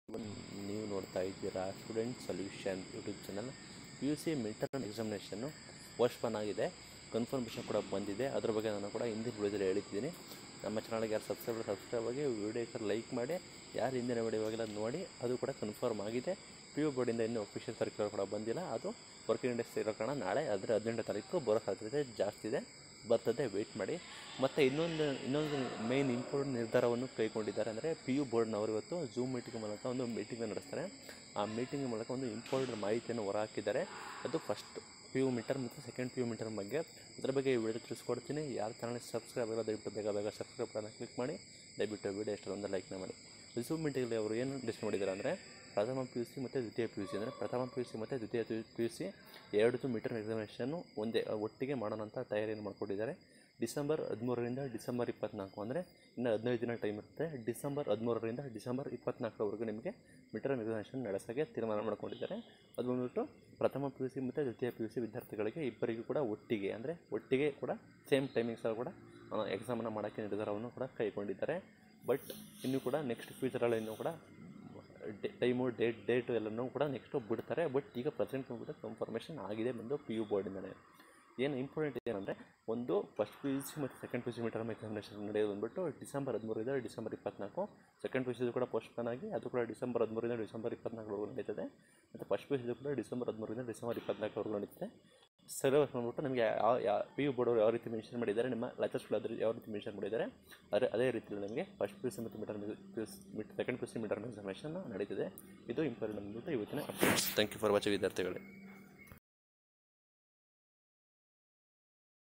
ನೀವು ನೋಡ್ತಾ ಇದ್ದೀರಾ student solution YouTube channel P U C mid term ಎಕ್ಸಾಮಿನೇಷನ್ನು ಪೋಸ್ಟ್ಪೋನ್ ಆಗಿದೆ ಕನ್ಫರ್ಮೇಷನ್ ಕೂಡ ಬಂದಿದೆ ಅದ್ರ ಬಗ್ಗೆ ನಾನು ಕೂಡ ಹಿಂದಿನ ವಿಡಿಯೋದಲ್ಲಿ ಹೇಳಿದ್ದೀನಿ ನಮ್ಮ ಚಾನಲ್ಗೆ ಯಾರು ಸಬ್ಸ್ಕ್ರೈಬ್ ಸಬ್ಸ್ಕ್ರೈಬ್ ಆಗಿ ವಿಡಿಯೋಕ್ಕೆ ಲೈಕ್ ಮಾಡಿ ಯಾರು ಹಿಂದಿನ ವಿಡಿಯೋವಾಗೆಲ್ಲ ನೋಡಿ ಅದು ಕೂಡ ಕನ್ಫರ್ಮ್ ಆಗಿದೆ ಪಿ ಯು ಬೋರ್ಡಿಂದ ಇನ್ನೂ ಅಫಿಷಿಯಲ್ ಸರ್ಕ್ಯುಲರ್ ಕೂಡ ಬಂದಿಲ್ಲ ಅದು ವರ್ಕಿಂಗ್ ಡೇಸ್ ಇರೋ ಕಾರಣ ನಾಳೆ ಅದರ ಹದಿನೆಂಟು ತಾರೀಕು ಬರೋ ಸಾಧ್ಯತೆ ಜಾಸ್ತಿ ಇದೆ ಬರ್ತದೆ ವೆಯ್ಟ್ ಮಾಡಿ ಮತ್ತು ಇನ್ನೊಂದು ಇನ್ನೊಂದು ಮೇನ್ ಇಂಪಾರ್ಟೆಂಟ್ ನಿರ್ಧಾರವನ್ನು ಕೈಗೊಂಡಿದ್ದಾರೆ ಅಂದರೆ ಪಿ ಯು ಬೋರ್ಡ್ನವರು ಇವತ್ತು ಝೂಮ್ ಮೀಟಿಂಗ್ ಮೂಲಕ ಒಂದು ಮೀಟಿಂಗ್ ನಡೆಸ್ತಾರೆ ಆ ಮೀಟಿಂಗ್ ಮೂಲಕ ಒಂದು ಇಂಪಾರ್ಟೆಂಟ್ ಮಾಹಿತಿಯನ್ನು ಹೊರಹಾಕಿದ್ದಾರೆ ಅದು ಫಸ್ಟ್ ಪಿ ಯು ಮೀಟರ್ ಮತ್ತು ಸೆಕೆಂಡ್ ಪಿ ಯು ಮೀಟರ್ ಬಗ್ಗೆ ಅದ್ರ ಬಗ್ಗೆ ಈ ವಿಡಿಯೋ ತಿಳಿಸ್ಕೊಡ್ತೀನಿ ಯಾರು ಚಾನಲ್ ಸಬ್ಸ್ಕ್ರೈಬ್ ಆಗಿರೋ ದಯವಿಟ್ಟು ಬೇಗ ಬೇಗ ಸಬ್ಸ್ಕ್ರೈಬ್ ಬಟನ್ ಕ್ಲಿಕ್ ಮಾಡಿ ದಯವಿಟ್ಟು ವಿಡಿಯೋ ಇಷ್ಟ ಒಂದು ಲೈಕ್ನ ಮಾಡಿ ಝೂಮ್ ಮೀಟಿಂಗಲ್ಲಿ ಅವರು ಏನು ಡಿಸ್ಕಸ್ ಮಾಡಿದ್ದಾರೆ ಅಂದರೆ ಪ್ರಥಮ ಪಿ ಯು ಸಿ ಮತ್ತು ದ್ವಿತೀಯ ಪಿ ಯು ಸಿ ಅಂದರೆ ಪ್ರಥಮ ಪಿ ಯು ಸಿ ಮತ್ತು ದ್ವಿತೀಯ ಪಿ ಯು ಸಿ ಎರಡೂ ಮೀಟರ್ ಎಕ್ಸಾಮಿನೇಷನ್ನು ಒಂದೇ ಒಟ್ಟಿಗೆ ಮಾಡೋಣ ಅಂತ ತಯಾರಿಯನ್ನು ಮಾಡಿಕೊಂಡಿದ್ದಾರೆ ಡಿಸೆಂಬರ್ ಹದಿಮೂರರಿಂದ ಡಿಸೆಂಬರ್ ಇಪ್ಪತ್ನಾಲ್ಕು ಅಂದರೆ ಇನ್ನು ಹದಿನೈದು ದಿನ ಟೈಮ್ ಇರುತ್ತೆ ಡಿಸೆಂಬರ್ ಹದಿಮೂರರಿಂದ ಡಿಸೆಂಬರ್ ಇಪ್ಪತ್ನಾಲ್ಕರವರೆಗೂ ನಿಮಗೆ ಮಿಟರ್ ಎಕ್ಸಾಮಿನೇಷನ್ ನಡೆಸೋಕ್ಕೆ ತೀರ್ಮಾನ ಮಾಡ್ಕೊಂಡಿದ್ದಾರೆ ಅದು ಬಂದ್ಬಿಟ್ಟು ಪ್ರಥಮ ಪಿ ಯು ಸಿ ಮತ್ತು ದ್ವಿತೀಯ ಪಿ ಯು ಸಿ ವಿದ್ಯಾರ್ಥಿಗಳಿಗೆ ಇಬ್ಬರಿಗೂ ಕೂಡ ಒಟ್ಟಿಗೆ ಅಂದರೆ ಒಟ್ಟಿಗೆ ಕೂಡ ಸೇಮ್ ಟೈಮಿಂಗ್ಸಲ್ಲಿ ಕೂಡ ಎಕ್ಸಾಮನ್ನು ಮಾಡೋಕ್ಕೆ ನಿರ್ಧಾರವನ್ನು ಕೂಡ ಕೈಗೊಂಡಿದ್ದಾರೆ ಬಟ್ ಇನ್ನೂ ಕೂಡ ನೆಕ್ಸ್ಟ್ ಫ್ಯೂಚರಲ್ಲಿ ಇನ್ನೂ ಕೂಡ ಟೈಮು ಡೇಟ್ ಡೇಟು ಎಲ್ಲನೂ ಕೂಡ ನೆಕ್ಸ್ಟು ಬಿಡ್ತಾರೆ ಬಟ್ ಈಗ ಪ್ರೆಸೆಂಟ್ ಕೂಡ ಕನ್ಫರ್ಮೇಷನ್ ಆಗಿದೆ ಬಂದು ಪಿ ಯು ಬೋರ್ಡಿಂದಲೇ ಏನು ಇಂಪಾರ್ಟೆಂಟ್ ಏನಂದರೆ ಒಂದು ಫಸ್ಟ್ ಪಿ ಯು ಸಿ ಮತ್ತು second P U C midterm examination ನಡೆಯೋದು ಬಂದ್ಬಿಟ್ಟು ಡಿಸೆಂಬರ್ ಹದಿಮೂರಿಂದ ಡಿಸೆಂಬರ್ ಇಪ್ಪತ್ನಾಲ್ಕು ಸೆಕೆಂಡ್ ಪಿ ಯು ಸಿ ಕೂಡ ಪೋಸ್ಟ್ಪೋನ್ ಆಗಿ ಅದು ಕೂಡ ಡಿಸೆಂಬರ್ ಹದಿಮೂರಿಂದ ಡಿಸೆಂಬರ್ ಇಪ್ಪತ್ನಾಲ್ಕರವರೆಗೂ ನಡೀತದೆ ಮತ್ತು ಫಸ್ಟ್ ಪಿ ಯು ಸಿ ಕೂಡ ಡಿಸೆಂಬರ್ ಹದಿಮೂರಿಂದ ಡಿಸೆಂಬರ್ ಇಪ್ಪತ್ನಾಲ್ಕರವರೆಗೂ ನಡೀತದೆ ಸಿಲೆಬಸ್ ಬಂದ್ಬಿಟ್ಟು ನಮಗೆ ಯಾವ ಯಾವ ಪಿ ಯು ಬೋರ್ಡ್ ಯಾವ ರೀತಿ ಮೆನ್ಷನ್ ಮಾಡಿದ್ದಾರೆ ನಿಮ್ಮ ಲೆಕ್ಚರ್ಸ್ಗಳು ಅದ್ರ ಯಾವ ರೀತಿ ಮೆನ್ಷನ್ ಮಾಡಿದ್ದಾರೆ ಅದೇ ಅದೇ ರೀತಿಯಲ್ಲಿ ನಮಗೆ ಫಸ್ಟ್ ಪಿ ಯು ಸಿ ಮತ್ತು midterm P U C second P U C midterm examination ನಡೀತಿದೆ ಇದು ಇಂಪಾರ್ಟೆಂಟ್ ಬಂದ್ಬಿಟ್ಟು ಇವತ್ತಿನ ಥ್ಯಾಂಕ್ ಯು ಫಾರ್ ವಾಚಿಂಗ್ ವಿದ್ಯಾರ್ಥಿಗಳೇ